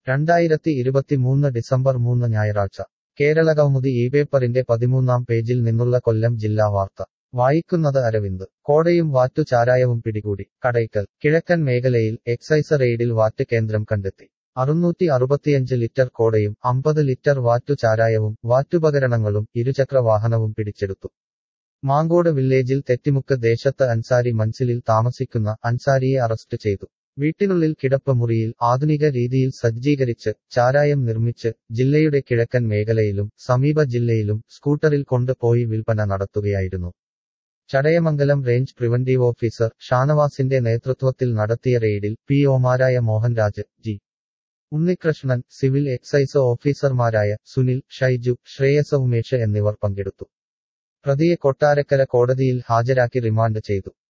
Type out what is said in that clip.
രണ്ടായിരത്തി ഇരുപത്തിമൂന്ന് ഡിസംബർ മൂന്ന് ഞായറാഴ്ച കേരളകൗമുദി ഈ പേപ്പറിന്റെ പതിമൂന്നാം പേജിൽ നിന്നുള്ള കൊല്ലം ജില്ലാ വാർത്ത വായിക്കുന്നത് അരവിന്ദ് കോടയും വാറ്റു ചാരായവും പിടികൂടി കടയ്ക്കൽ കിഴക്കൻ മേഖലയിൽ എക്സൈസ് റെയ്ഡിൽ വാറ്റ് കേന്ദ്രം കണ്ടെത്തി അറുന്നൂറ്റി അറുപത്തിയഞ്ച് ലിറ്റർ കോടയും അമ്പത് ലിറ്റർ വാറ്റു ചാരായവും വാറ്റുപകരണങ്ങളും ഇരുചക്ര വാഹനവും പിടിച്ചെടുത്തു മാങ്കോട് വില്ലേജിൽ തെറ്റിമുക്ക് ദേശത്ത് അൻസാരി മൻസിലിൽ താമസിക്കുന്ന അൻസാരിയെ അറസ്റ്റ് ചെയ്തു വീട്ടിനുള്ളിൽ കിടപ്പ് മുറിയിൽ ആധുനിക രീതിയിൽ സജ്ജീകരിച്ച് ചാരായം നിർമ്മിച്ച് ജില്ലയുടെ കിഴക്കൻ മേഖലയിലും സമീപ ജില്ലയിലും സ്കൂട്ടറിൽ കൊണ്ടുപോയി വിൽപ്പന നടത്തുകയായിരുന്നു ചടയമംഗലം റേഞ്ച് പ്രിവന്റീവ് ഓഫീസർ ഷാനവാസിന്റെ നേതൃത്വത്തിൽ നടത്തിയ റെയ്ഡിൽ പി ഒമാരായ Mohanraj G Unnikrishnan civil excise ഓഫീസർമാരായ സുനിൽ ഷൈജു ശ്രേയസ ഉമേഷ് എന്നിവർ പങ്കെടുത്തു പ്രതിയെ കൊട്ടാരക്കര കോടതിയിൽ ഹാജരാക്കി റിമാൻഡ് ചെയ്തു